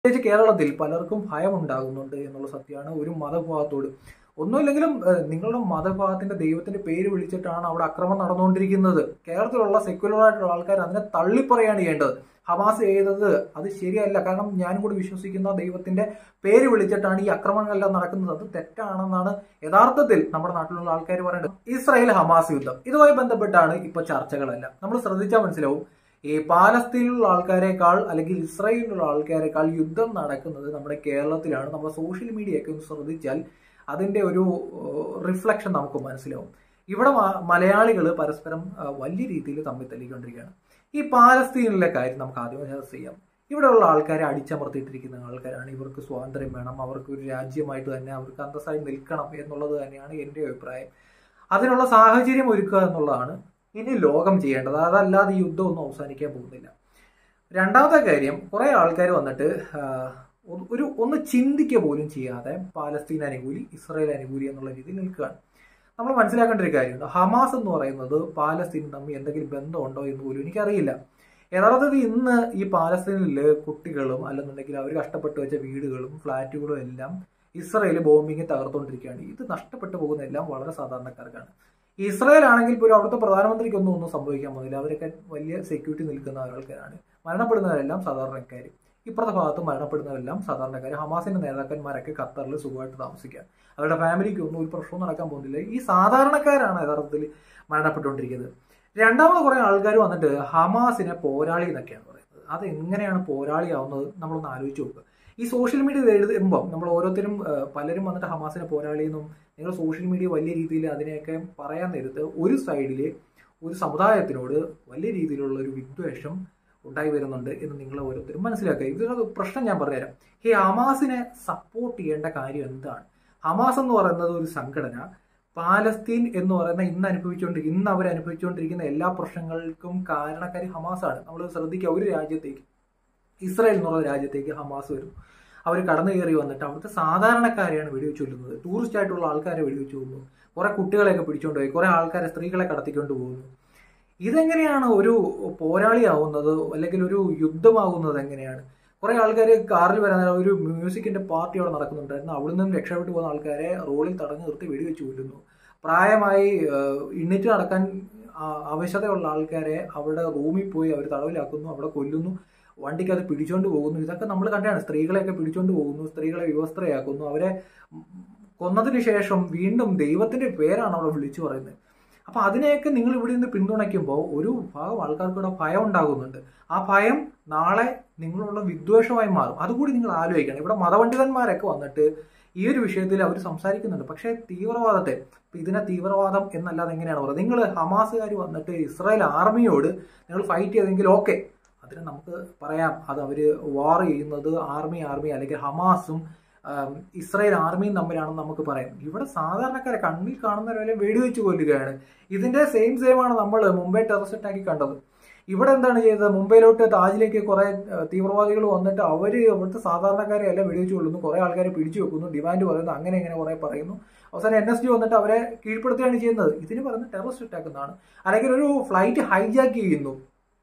പ്രത്യേകിച്ച് കേരളത്തിൽ പലർക്കും ഭയം ഉണ്ടാകുന്നുണ്ട് എന്നുള്ള സത്യമാണ് ഒരു മതവിഭാഗത്തോട് ഒന്നുമില്ലെങ്കിലും ഏഹ്, നിങ്ങളുടെ മതവിഭാഗത്തിന്റെ ദൈവത്തിന്റെ പേര് വിളിച്ചിട്ടാണ് അവിടെ അക്രമം നടന്നുകൊണ്ടിരിക്കുന്നത് കേരളത്തിലുള്ള സെക്യുലർ ആയിട്ടുള്ള ആൾക്കാർ അതിനെ തള്ളിപ്പറയാണ് ചെയ്യേണ്ടത് ഹമാസ് ചെയ്തത് അത് ശരിയല്ല കാരണം ഞാനും കൂടി വിശ്വസിക്കുന്ന ദൈവത്തിന്റെ പേര് വിളിച്ചിട്ടാണ് ഈ അക്രമങ്ങളെല്ലാം നടക്കുന്നത് അത് തെറ്റാണെന്നാണ് യഥാർത്ഥത്തിൽ നമ്മുടെ നാട്ടിലുള്ള ആൾക്കാർ പറയുന്നത് ഇസ്രായേൽ ഹമാസ് യുദ്ധം ഇതുമായി ബന്ധപ്പെട്ടാണ് ഇപ്പൊ ചർച്ചകളെല്ലാം നമ്മൾ ശ്രദ്ധിച്ചാൽ മനസ്സിലാവും ഈ പാലസ്തീനിലുള്ള ആൾക്കാരെക്കാൾ അല്ലെങ്കിൽ ഇസ്രായേലിലുള്ള ആൾക്കാരെക്കാൾ യുദ്ധം നടക്കുന്നത് നമ്മുടെ കേരളത്തിലാണ് നമ്മുടെ സോഷ്യൽ മീഡിയ ഒക്കെ ഒന്ന് ശ്രദ്ധിച്ചാൽ അതിന്റെ ഒരു റിഫ്ലക്ഷൻ നമുക്ക് മനസ്സിലാവും ഇവിടെ മലയാളികൾ പരസ്പരം ആ, വലിയ രീതിയിൽ തമ്മിൽ തല്ലിക്കൊണ്ടിരിക്കുകയാണ് ഈ പാലസ്തീനിലെ കാര്യം നമുക്ക് ആദ്യം ചർച്ച ചെയ്യാം ഇവിടെയുള്ള ആൾക്കാരെ അടിച്ചമർത്തിയിട്ടിരിക്കുന്ന ആൾക്കാരാണ് ഇവർക്ക് സ്വാതന്ത്ര്യം വേണം അവർക്ക് ഒരു രാജ്യമായിട്ട് തന്നെ അവർക്ക് അന്തസ്സായി നിൽക്കണം എന്നുള്ളത് തന്നെയാണ് എൻ്റെ അഭിപ്രായം അതിനുള്ള സാഹചര്യം ഒരുക്കുക എന്നുള്ളതാണ് ഇനി ലോകം ചെയ്യേണ്ടത് അതല്ലാതെ ഈ യുദ്ധമൊന്നും അവസാനിക്കാൻ പോകുന്നില്ല രണ്ടാമത്തെ കാര്യം കുറെ ആൾക്കാർ വന്നിട്ട് ആ, ഒ- ഒരു ഒന്ന് ചിന്തിക്കുക പോലും ചെയ്യാതെ പാലസ്തീൻ അനുകൂലി ഇസ്രായേൽ അനുകൂലി എന്നുള്ള രീതിയിൽ നിൽക്കുകയാണ് നമ്മൾ മനസ്സിലാക്കേണ്ട ഒരു കാര്യമുണ്ട് ഹമാസ് എന്ന് പറയുന്നത് പാലസ്തീൻ തമ്മിൽ എന്തെങ്കിലും ബന്ധമുണ്ടോ എന്ന് പോലും എനിക്കറിയില്ല യഥാർത്ഥത്തിൽ ഇന്ന് ഈ പാലസ്തീനിൽ കുട്ടികളും അല്ലെന്നുണ്ടെങ്കിൽ അവർ കഷ്ടപ്പെട്ട് വെച്ച വീടുകളും ഫ്ലാറ്റുകളും എല്ലാം ഇസ്രായേൽ ബോംബിങ് തകർത്തുകൊണ്ടിരിക്കുകയാണ് ഇത് നഷ്ടപ്പെട്ടു പോകുന്ന എല്ലാം വളരെ സാധാരണക്കാർക്കാണ് ഇസ്രായേൽ ആണെങ്കിൽ പോലും അവിടുത്തെ പ്രധാനമന്ത്രിക്കൊന്നും ഒന്നും സംഭവിക്കാൻ പോകുന്നില്ല അവരൊക്കെ വലിയ സെക്യൂരിറ്റി നിൽക്കുന്ന ആൾക്കാരാണ് മരണപ്പെടുന്നവരെല്ലാം സാധാരണക്കാർ ഇപ്പുറത്തെ ഭാഗത്ത് മരണപ്പെടുന്നവരെല്ലാം സാധാരണക്കാർ ഹമാസിന്റെ നേതാക്കന്മാരൊക്കെ ഖത്തറിൽ സുഖമായിട്ട് താമസിക്കുക അവരുടെ ഫാമിലിക്ക് ഒന്നും ഒരു പ്രശ്നവും നടക്കാൻ പോകുന്നില്ല ഈ സാധാരണക്കാരാണ് യഥാർത്ഥത്തിൽ മരണപ്പെട്ടുകൊണ്ടിരിക്കുന്നത് രണ്ടാമത് കുറെ ആൾക്കാർ വന്നിട്ട് ഹമാസിനെ പോരാളി എന്നൊക്കെയാണ് പറയുന്നത് അത് എങ്ങനെയാണ് പോരാളിയാവുന്നത് നമ്മളൊന്ന് ആലോചിച്ച് നോക്കുക ഈ സോഷ്യൽ മീഡിയ എഴുതുമ്പം നമ്മൾ ഓരോരുത്തരും ആ, പലരും വന്നിട്ട് ഹമാസിനെ പോരാളി എന്നും നിങ്ങൾ സോഷ്യൽ മീഡിയ വലിയ രീതിയിൽ അതിനെയൊക്കെ പറയാൻ നേരത്ത് ഒരു സൈഡിൽ ഒരു സമുദായത്തിനോട് വലിയ രീതിയിലുള്ള ഒരു വിദ്വേഷം ഉണ്ടായി വരുന്നുണ്ട് എന്ന് നിങ്ങൾ ഓരോരുത്തരും മനസ്സിലാക്കുക ഇതിനൊരു പ്രശ്നം ഞാൻ പറഞ്ഞുതരാം ഈ ഹമാസിനെ സപ്പോർട്ട് ചെയ്യേണ്ട കാര്യം എന്താണ് ഹമാസ് എന്ന് പറയുന്നത് ഒരു സംഘടന പാലസ്തീൻ എന്ന് പറയുന്ന ഇന്ന് അനുഭവിച്ചുകൊണ്ടിരിക്കുന്ന ഇന്ന് അവർ അനുഭവിച്ചുകൊണ്ടിരിക്കുന്ന എല്ലാ പ്രശ്നങ്ങൾക്കും കാരണക്കാരി ഹമാസാണ് നമ്മൾ ശ്രദ്ധിക്കുക ഒരു രാജ്യത്തേക്ക് ഇസ്രായേൽ എന്നുള്ള രാജ്യത്തേക്ക് ഹമാസ് വരും അവർ കടന്നു കയറി വന്നിട്ട് അവിടുത്തെ സാധാരണക്കാരെയാണ് വെടിവെച്ച് കൊല്ലുന്നത് ടൂറിസ്റ്റ് ആയിട്ടുള്ള ആൾക്കാരെ വെടിവെച്ച് കൊല്ലുന്നു കുറെ കുട്ടികളെയൊക്കെ പിടിച്ചുകൊണ്ട് പോയി കുറെ ആൾക്കാരെ സ്ത്രീകളെ കടത്തിക്കൊണ്ട് പോകുന്നു ഇതെങ്ങനെയാണ് ഒരു പോരാളിയാവുന്നത് അല്ലെങ്കിൽ ഒരു യുദ്ധമാകുന്നത് എങ്ങനെയാണ് കുറെ ആൾക്കാർ കാറിൽ വരാൻ നേരം ഒരു മ്യൂസിക്കിന്റെ പാർട്ടി അവിടെ നടക്കുന്നുണ്ടായിരുന്നു അവിടെ നിന്നും രക്ഷപ്പെട്ടു പോകുന്ന ആൾക്കാരെ റോഡിൽ തടഞ്ഞു നിർത്തി വെടിവെച്ച് കൊല്ലുന്നു പ്രായമായി ഏഹ്, എണീറ്റ് നടക്കാൻ ആ- ആവശ്യതയുള്ള ആൾക്കാരെ അവിടെ റൂമിൽ പോയി അവർ തടവിലാക്കുന്നു അവിടെ കൊല്ലുന്നു വണ്ടിക്ക് അത് പിടിച്ചോണ്ട് പോകുന്നു ഇതൊക്കെ നമ്മൾ കണ്ടാണ് സ്ത്രീകളെയൊക്കെ പിടിച്ചോണ്ട് പോകുന്നു സ്ത്രീകളെ വിവസ്ത്രയാക്കുന്നു അവരെ ഉം, കൊന്നതിന് ശേഷം വീണ്ടും ദൈവത്തിന്റെ പേരാണ് അവിടെ വിളിച്ചു പറയുന്നത് അപ്പൊ അതിനെയൊക്കെ നിങ്ങൾ ഇവിടെ നിന്ന് പിന്തുണയ്ക്കുമ്പോൾ ഒരു ഭാഗം ആൾക്കാർക്ക് ഇവിടെ ഭയം ഉണ്ടാകുന്നുണ്ട് ആ ഭയം നാളെ നിങ്ങളുള്ള വിദ്വേഷമായി മാറും അതുകൂടി നിങ്ങൾ ആലോചിക്കണം ഇവിടെ മതപണ്ഡിതന്മാരൊക്കെ വന്നിട്ട് ഈ ഒരു വിഷയത്തിൽ അവർ സംസാരിക്കുന്നുണ്ട് പക്ഷേ തീവ്രവാദത്തെ ഇപ്പൊ ഇതിനെ തീവ്രവാദം എന്നല്ലാതെ എങ്ങനെയാണ് പറയുന്നത് നിങ്ങൾ ഹമാസുകാർ വന്നിട്ട് ഇസ്രായേൽ ആർമിയോട് നിങ്ങൾ ഫൈറ്റ് ചെയ്തെങ്കിൽ ഓക്കെ അതിന് നമുക്ക് പറയാം അത് അവര് വാർ ചെയ്യുന്നത് ആർമി ആർമി അല്ലെങ്കിൽ ഹമാസും ആം, ഇസ്രായേൽ ആർമിയും തമ്മിലാണെന്ന് നമുക്ക് പറയാം ഇവിടെ സാധാരണക്കാരെ കണ്ണിൽ കാണുന്നവരെ വെടിവെച്ച് കൊല്ലുകയാണ് ഇതിന്റെ സെയിം സെയിം ആണ് നമ്മൾ മുംബൈ ടെററിസ്റ്റ് അറ്റാക്കി കണ്ടത് ഇവിടെ എന്താണ് ചെയ്തത് മുംബൈയിലോട്ട് താജിലേക്ക് കുറെ ഏഹ്, തീവ്രവാദികൾ വന്നിട്ട് അവര് ഇവിടുത്തെ സാധാരണക്കാരെ എല്ലാം വെടിവെച്ച് കൊള്ളുന്നു കുറെ ആൾക്കാരെ പിടിച്ചു വെക്കുന്നു ഡിമാൻഡ് പറയുന്നു അങ്ങനെ ഇങ്ങനെ കുറെ പറയുന്നു അവസാനം എൻ എസ് ഡി വന്നിട്ട് അവരെ കീഴ്പ്പെടുത്തുകയാണ് ചെയ്യുന്നത് ഇതിന് പറയുന്നത് ടെററിസ്റ്റ് അറ്റാക്ക് എന്നാണ് അല്ലെങ്കിൽ ഒരു ഫ്ലൈറ്റ് ഹൈജാക്ക് ചെയ്യുന്നു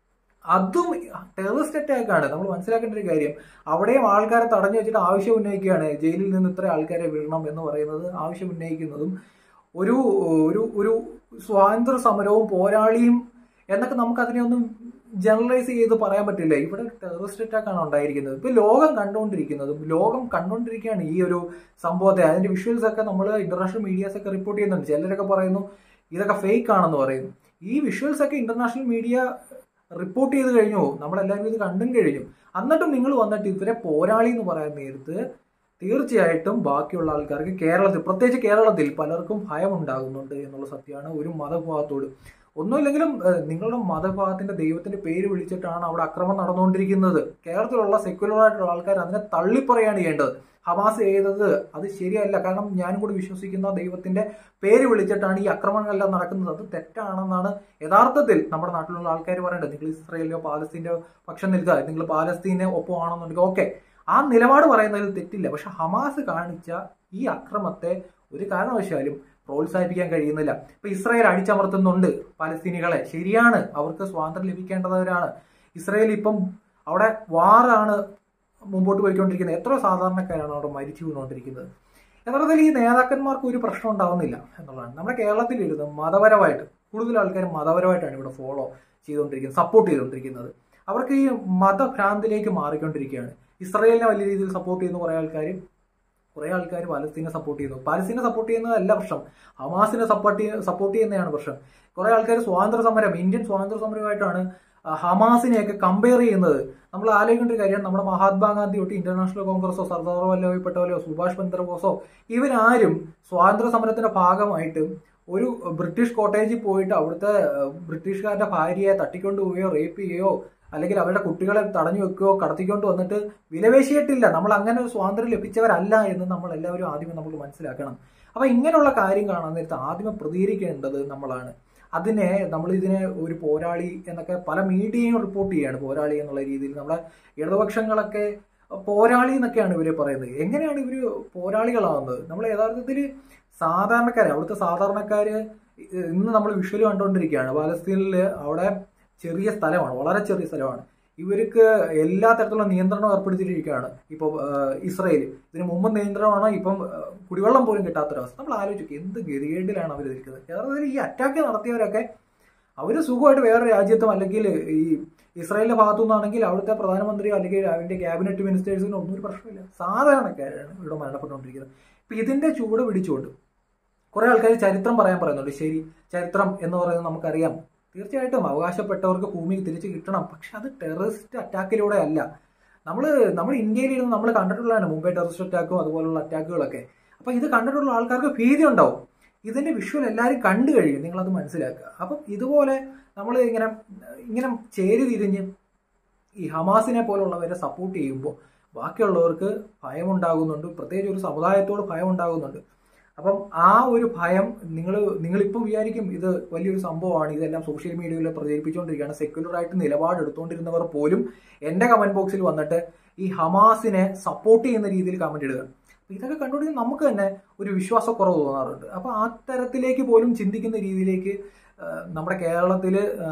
അതും ടെററിസ്റ്റ് അറ്റാക്ക് ആണ് നമ്മൾ മനസ്സിലാക്കേണ്ട ഒരു കാര്യം അവിടെയും ആൾക്കാരെ തടഞ്ഞു വെച്ചിട്ട് ആവശ്യം ഉന്നയിക്കുകയാണ് ജയിലിൽ നിന്ന് ഇത്ര ആൾക്കാരെ വിടണം എന്ന് പറയുന്നത് ആവശ്യം ഉന്നയിക്കുന്നതും ഒരു ഒരു ഒരു സ്വാതന്ത്ര്യ സമരവും പോരാളിയും എന്നൊക്കെ നമുക്ക് അതിനെ ഒന്നും ജനറലൈസ് ചെയ്ത് പറയാൻ പറ്റില്ല ഇവിടെ ടെററിസ്റ്റ് അറ്റാക്ക് ആണ് ഉണ്ടായിരിക്കുന്നത് ഇപ്പൊ ലോകം കണ്ടുകൊണ്ടിരിക്കുന്നതും ലോകം കണ്ടുകൊണ്ടിരിക്കുകയാണ് ഈ ഒരു സംഭവത്തെ അതിന്റെ വിഷ്വൽസ് ഒക്കെ നമ്മൾ ഇന്റർനാഷണൽ മീഡിയാസ് ഒക്കെ റിപ്പോർട്ട് ചെയ്യുന്നുണ്ട് ചിലരൊക്കെ പറയുന്നു ഇതൊക്കെ ഫേക്ക് ആണെന്ന് പറയുന്നു ഈ വിഷ്വൽസ് ഒക്കെ ഇന്റർനാഷണൽ മീഡിയ റിപ്പോർട്ട് ചെയ്ത് കഴിഞ്ഞു നമ്മളെല്ലാവരും ഇത് കണ്ടും കഴിഞ്ഞു എന്നിട്ടും നിങ്ങൾ വന്നിട്ട് ഇവരെ പോരാളി എന്ന് പറയാൻ നേരത്ത് തീർച്ചയായിട്ടും ബാക്കിയുള്ള ആൾക്കാർക്ക് കേരളത്തിൽ പ്രത്യേകിച്ച് കേരളത്തിൽ പലർക്കും ഭയം ഉണ്ടാകുന്നുണ്ട് എന്നുള്ള സത്യമാണ് ഒരു മതവിഭാഗത്തോട് ഒന്നുമില്ലെങ്കിലും ഏഹ്, നിങ്ങളുടെ മതവിഭാഗത്തിന്റെ ദൈവത്തിന്റെ പേര് വിളിച്ചിട്ടാണ് അവിടെ അക്രമം നടന്നുകൊണ്ടിരിക്കുന്നത് കേരളത്തിലുള്ള സെക്യുലർ ആയിട്ടുള്ള ആൾക്കാർ അതിനെ തള്ളിപ്പറയാണ് ചെയ്യേണ്ടത് ഹമാസ് ചെയ്തത് അത് ശരിയല്ല കാരണം ഞാനും കൂടി വിശ്വസിക്കുന്ന ദൈവത്തിന്റെ പേര് വിളിച്ചിട്ടാണ് ഈ ആക്രമണങ്ങളെല്ലാം നടക്കുന്നത് അത് തെറ്റാണെന്നാണ് യഥാർത്ഥത്തിൽ നമ്മുടെ നാട്ടിലുള്ള ആൾക്കാർ പറയേണ്ടത് നിങ്ങൾ ഇസ്രായേലിലോ പാലസ്തീന്റെ പക്ഷം നിൽക്കുക നിങ്ങൾ പാലസ്തീനെ ഒപ്പമാണെന്നുണ്ടെങ്കിൽ ഓക്കെ ആ നിലപാട് പറയുന്നതിൽ തെറ്റില്ല പക്ഷെ ഹമാസ് കാണിച്ച ഈ അക്രമത്തെ ഒരു കാരണവശാലും പ്രോത്സാഹിപ്പിക്കാൻ കഴിയുന്നില്ല ഇപ്പൊ ഇസ്രായേൽ അടിച്ചമർത്തുന്നുണ്ട് പാലസ്തീനികളെ ശരിയാണ് അവർക്ക് സ്വാതന്ത്ര്യം ലഭിക്കേണ്ടവരാണ് ഇസ്രായേൽ ഇപ്പം അവിടെ വാറാണ് മുമ്പോട്ട് പോയിക്കൊണ്ടിരിക്കുന്നത് എത്ര സാധാരണക്കാരാണ് അവിടെ മരിച്ചു വീണുകൊണ്ടിരിക്കുന്നത് യഥാർത്ഥത്തിൽ ഈ നേതാക്കന്മാർക്ക് ഒരു പ്രശ്നം ഉണ്ടാവുന്നില്ല എന്നുള്ളതാണ് നമ്മുടെ കേരളത്തിലിരുന്ന് മതപരമായിട്ട് കൂടുതൽ ആൾക്കാർ മതപരമായിട്ടാണ് ഇവിടെ ഫോളോ ചെയ്തുകൊണ്ടിരിക്കുന്നത് സപ്പോർട്ട് ചെയ്തുകൊണ്ടിരിക്കുന്നത് അവർക്ക് ഈ മതഭ്രാന്തിലേക്ക് മാറിക്കൊണ്ടിരിക്കുകയാണ് ഇസ്രയേലിനെ വലിയ രീതിയിൽ സപ്പോർട്ട് ചെയ്യുന്ന കുറേ ആൾക്കാർ കുറേ ആൾക്കാർ പാലസ്തീനെ സപ്പോർട്ട് ചെയ്യുന്നു പാലസ്തീനെ സപ്പോർട്ട് ചെയ്യുന്നതല്ല പ്രശ്നം ഹമാസിനെ സപ്പോർട്ട് സപ്പോർട്ട് ചെയ്യുന്നതാണ് പ്രശ്നം കുറേ ആൾക്കാർ സ്വാതന്ത്ര്യ സമരം ഇന്ത്യൻ സ്വാതന്ത്ര്യ സമരമായിട്ടാണ് ആ, ഹമാസിനെയൊക്കെ കമ്പയർ ചെയ്യുന്നത് നമ്മൾ ആലോചിക്കേണ്ട ഒരു കാര്യമാണ് നമ്മുടെ മഹാത്മാഗാന്ധി തൊട്ട് ഇന്റർനാഷണൽ കോൺഗ്രസോ സർദാർ വല്ലഭായ് പട്ടേലോ സുഭാഷ് ചന്ദ്രബോസോ ഇവരാരും സ്വാതന്ത്ര്യ സമരത്തിന്റെ ഭാഗമായിട്ട് ഒരു ബ്രിട്ടീഷ് കോട്ടേജിൽ പോയിട്ട് അവിടുത്തെ ഏഹ്, ബ്രിട്ടീഷുകാരുടെ ഭാര്യയെ തട്ടിക്കൊണ്ട് പോവുകയോ റേപ്പ് ചെയ്യുകയോ അല്ലെങ്കിൽ അവരുടെ കുട്ടികളെ തടഞ്ഞു വെക്കുകയോ കടത്തിക്കൊണ്ട് വന്നിട്ട് വിലവേശിയിട്ടില്ല നമ്മൾ അങ്ങനെ ഒരു സ്വാതന്ത്ര്യം ലഭിച്ചവരല്ല എന്ന് നമ്മൾ എല്ലാവരും ആദ്യമേ നമുക്ക് മനസ്സിലാക്കണം അപ്പൊ ഇങ്ങനെയുള്ള കാര്യം കാണാൻ നേരത്ത് ആദ്യമേ പ്രതികരിക്കേണ്ടത് നമ്മളാണ് അതിനെ നമ്മൾ ഇതിനെ ഒരു പോരാളി എന്നൊക്കെ പല മീഡിയയും റിപ്പോർട്ട് ചെയ്യാണ് പോരാളി എന്നുള്ള രീതിയിൽ നമ്മുടെ ഇടതുപക്ഷങ്ങളൊക്കെ പോരാളി എന്നൊക്കെയാണ് ഇവരെ പറയുന്നത് എങ്ങനെയാണ് ഇവര് പോരാളികളാവുന്നത് നമ്മൾ യഥാർത്ഥത്തിൽ സാധാരണക്കാര് അവിടുത്തെ സാധാരണക്കാര് ഇന്ന് നമ്മൾ വിഷ്വൽ കണ്ടുകൊണ്ടിരിക്കുകയാണ് പാലസ്തീനിൽ അവിടെ ചെറിയ സ്ഥലമാണ് വളരെ ചെറിയ സ്ഥലമാണ് ഇവർക്ക് എല്ലാ തരത്തിലുള്ള നിയന്ത്രണം ഏർപ്പെടുത്തിയിരിക്കുകയാണ് ഇപ്പോൾ ഇസ്രയേൽ ഇതിന് മുമ്പ് നിയന്ത്രണമാണ് ഇപ്പം ആ, കുടിവെള്ളം പോലും കിട്ടാത്തൊരവസ്ഥ നമ്മൾ ആലോചിക്കും എന്ത് ഗതികേടിലാണ് അവർ നിൽക്കുന്നത് യഥാർത്ഥത്തിൽ ഈ അറ്റാക്ക് നടത്തിയവരൊക്കെ അവർ സുഖമായിട്ട് വേറെ രാജ്യത്തും അല്ലെങ്കിൽ ഈ ഇസ്രായേലിന്റെ ഭാഗത്തു നിന്നാണെങ്കിൽ അവിടുത്തെ പ്രധാനമന്ത്രിയോ അല്ലെങ്കിൽ അതിന്റെ ക്യാബിനറ്റ് മിനിസ്റ്റേഴ്സിനോ ഒന്നും ഒരു പ്രശ്നമില്ല സാധാരണക്കാരാണ് ഇവിടെ മരണപ്പെട്ടുകൊണ്ടിരിക്കുന്നത് ഇപ്പൊ ഇതിന്റെ ചൂട് പിടിച്ചുകൊണ്ട് കുറെ ആൾക്കാർ ചരിത്രം പറയാൻ പറയുന്നുണ്ട് ശരി ചരിത്രം എന്ന് പറയുന്നത് നമുക്കറിയാം തീർച്ചയായിട്ടും അവകാശപ്പെട്ടവർക്ക് ഭൂമി തിരിച്ചു കിട്ടണം പക്ഷെ അത് ടെററിസ്റ്റ് അറ്റാക്കിലൂടെ അല്ല നമ്മൾ നമ്മൾ ഇന്ത്യയിൽ ഇരുന്ന് നമ്മൾ കണ്ടിട്ടുള്ളതാണ് മുംബൈ ടെററിസ്റ്റ് അറ്റാക്കും അതുപോലുള്ള അറ്റാക്കുകളൊക്കെ അപ്പൊ ഇത് കണ്ടിട്ടുള്ള ആൾക്കാർക്ക് ഭീതി ഉണ്ടാവും ഇതിന്റെ വിഷ്വൽ എല്ലാവരും കണ്ടു കഴിയും നിങ്ങളത് മനസ്സിലാക്കുക അപ്പം ഇതുപോലെ നമ്മൾ ഇങ്ങനെ ഇങ്ങനെ ചേരി തിരിഞ്ഞ് ഈ ഹമാസിനെ പോലുള്ളവരെ സപ്പോർട്ട് ചെയ്യുമ്പോൾ ബാക്കിയുള്ളവർക്ക് ഭയമുണ്ടാകുന്നുണ്ട് പ്രത്യേകിച്ച് ഒരു സമുദായത്തോട് ഭയമുണ്ടാകുന്നുണ്ട് അപ്പം ആ ഒരു ഭയം നിങ്ങൾ നിങ്ങളിപ്പം വിചാരിക്കും ഇത് വലിയൊരു സംഭവമാണ് ഇതെല്ലാം സോഷ്യൽ മീഡിയയിൽ പ്രചരിപ്പിച്ചുകൊണ്ടിരിക്കുകയാണ് സെക്യുലർ ആയിട്ട് നിലപാടെടുത്തുകൊണ്ടിരുന്നവർ പോലും എൻ്റെ കമന്റ് ബോക്സിൽ വന്നിട്ട് ഈ ഹമാസിനെ സപ്പോർട്ട് ചെയ്യുന്ന രീതിയിൽ കമന്റ് ഇടുക അപ്പൊ ഇതൊക്കെ കണ്ടുകൊണ്ട് നമുക്ക് തന്നെ ഒരു വിശ്വാസക്കുറവ് തോന്നാറുണ്ട് അപ്പൊ ആ തരത്തിലേക്ക് പോലും ചിന്തിക്കുന്ന രീതിയിലേക്ക് ആ, നമ്മുടെ കേരളത്തിൽ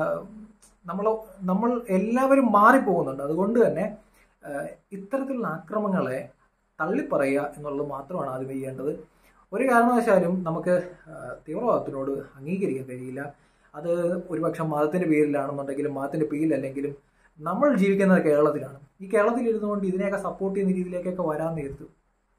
നമ്മൾ നമ്മൾ എല്ലാവരും മാറിപ്പോകുന്നുണ്ട് അതുകൊണ്ട് തന്നെ ആ, ഇത്തരത്തിലുള്ള ആക്രമങ്ങളെ തള്ളിപ്പറയുക എന്നുള്ളത് മാത്രമാണ് ആദ്യം ചെയ്യേണ്ടത് ഒരു കാരണവശാലും നമുക്ക് ആ, തീവ്രവാദത്തിനോട് അംഗീകരിക്കാൻ കഴിയില്ല അത് ഒരുപക്ഷെ മതത്തിന്റെ പേരിലാണെന്നുണ്ടെങ്കിലും മതത്തിന്റെ പേരിലല്ലെങ്കിലും നമ്മൾ ജീവിക്കുന്നത് കേരളത്തിലാണ് ഈ കേരളത്തിൽ ഇരുന്നുകൊണ്ട് ഇതിനെയൊക്കെ സപ്പോർട്ട് ചെയ്യുന്ന രീതിയിലേക്കൊക്കെ വരാൻ നേരത്ത്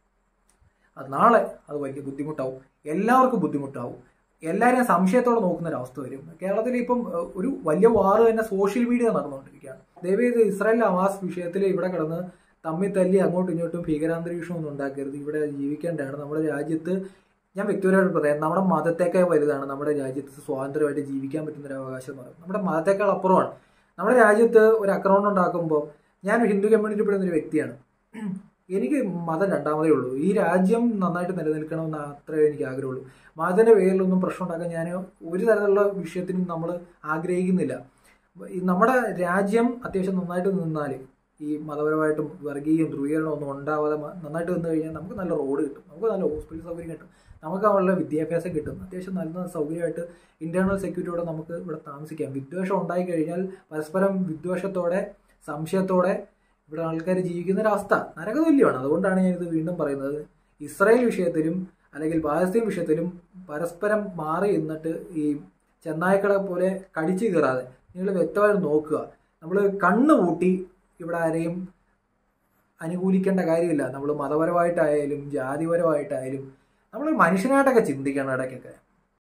അത് നാളെ അത് വലിയ ബുദ്ധിമുട്ടാവും എല്ലാവർക്കും ബുദ്ധിമുട്ടാവും എല്ലാവരെയും സംശയത്തോടെ നോക്കുന്ന ഒരു അവസ്ഥ വരും കേരളത്തിൽ ഇപ്പം ഏഹ്, ഒരു വലിയ വാറ് തന്നെ സോഷ്യൽ മീഡിയ നടന്നുകൊണ്ടിരിക്കുകയാണ് ദയവേത് ഇസ്രായേൽ ഹമാസ് വിഷയത്തിൽ ഇവിടെ കിടന്ന് തമ്മിൽ തല്ലി അങ്ങോട്ടും ഇങ്ങോട്ടും ഭീകരാന്തരീക്ഷം ഒന്നും ഉണ്ടാക്കരുത് ഇവിടെ ജീവിക്കേണ്ടതാണ് നമ്മുടെ രാജ്യത്ത് ഞാൻ വ്യക്തിപരമായിട്ട് പറയാം നമ്മുടെ മതത്തേക്കാൾ വലുതാണ് നമ്മുടെ രാജ്യത്ത് സ്വാതന്ത്ര്യമായിട്ട് ജീവിക്കാൻ പറ്റുന്ന ഒരു അവകാശം എന്ന് പറയുന്നത് നമ്മുടെ മതത്തേക്കാൾ അപ്പുറമാണ് നമ്മുടെ രാജ്യത്ത് ഒരു ആക്രമണം ഉണ്ടാക്കുമ്പോൾ ഞാൻ ഹിന്ദു കമ്മ്യൂണിറ്റി പെടുന്ന ഒരു വ്യക്തിയാണ് എനിക്ക് മതം രണ്ടാമതേ ഉള്ളൂ ഈ രാജ്യം നന്നായിട്ട് നിലനിൽക്കണമെന്ന് അത്രേ എനിക്ക് ആഗ്രഹമുള്ളൂ മതത്തിന്റെ പേരിലൊന്നും പ്രശ്നം ഉണ്ടാക്കാൻ ഞാൻ ഒരു തരത്തിലുള്ള വിഷയത്തിനും നമ്മൾ ആഗ്രഹിക്കുന്നില്ല ഈ നമ്മുടെ രാജ്യം അത്യാവശ്യം നന്നായിട്ട് നിന്നാൽ ഈ മതപരമായിട്ടും വർഗീയം ധ്രുവീകരണം ഒന്നും ഉണ്ടാവാതെ മ- നന്നായിട്ട് നിന്ന് കഴിഞ്ഞാൽ നമുക്ക് നല്ല റോഡ് കിട്ടും നമുക്ക് നല്ല ഹോസ്പിറ്റൽ സൗകര്യം കിട്ടും നമുക്ക് അവളുടെ വിദ്യാഭ്യാസം കിട്ടും അത്യാവശ്യം നല്ല സൗകര്യമായിട്ട് ഇന്റേണൽ സെക്യൂരിറ്റിയോടെ നമുക്ക് ഇവിടെ താമസിക്കാം വിദ്വേഷം ഉണ്ടായി കഴിഞ്ഞാൽ പരസ്പരം വിദ്വേഷത്തോടെ സംശയത്തോടെ ഇവിടെ ആൾക്കാർ ജീവിക്കുന്ന ഒരു അവസ്ഥ നരകതുല്യമാണ് അതുകൊണ്ടാണ് ഞാനിത് വീണ്ടും പറയുന്നത് ഇസ്രായേൽ വിഷയത്തിലും അല്ലെങ്കിൽ പാലസ്തീൻ വിഷയത്തിലും പരസ്പരം മാറി നിന്നിട്ട് ഈ ചെന്നായ്ക്കളെ പോലെ കടിച്ചു കയറാതെ നിങ്ങൾ വ്യക്തമായിട്ട് നോക്കുക നമ്മൾ കണ്ണ് പൂട്ടി ഇവിടെ ആരെയും അനുകൂലിക്കേണ്ട കാര്യമില്ല നമ്മൾ മതപരമായിട്ടായാലും ജാതിപരമായിട്ടായാലും നമ്മൾ മനുഷ്യനായിട്ടൊക്കെ ചിന്തിക്കണം ഇടയ്ക്കൊക്കെ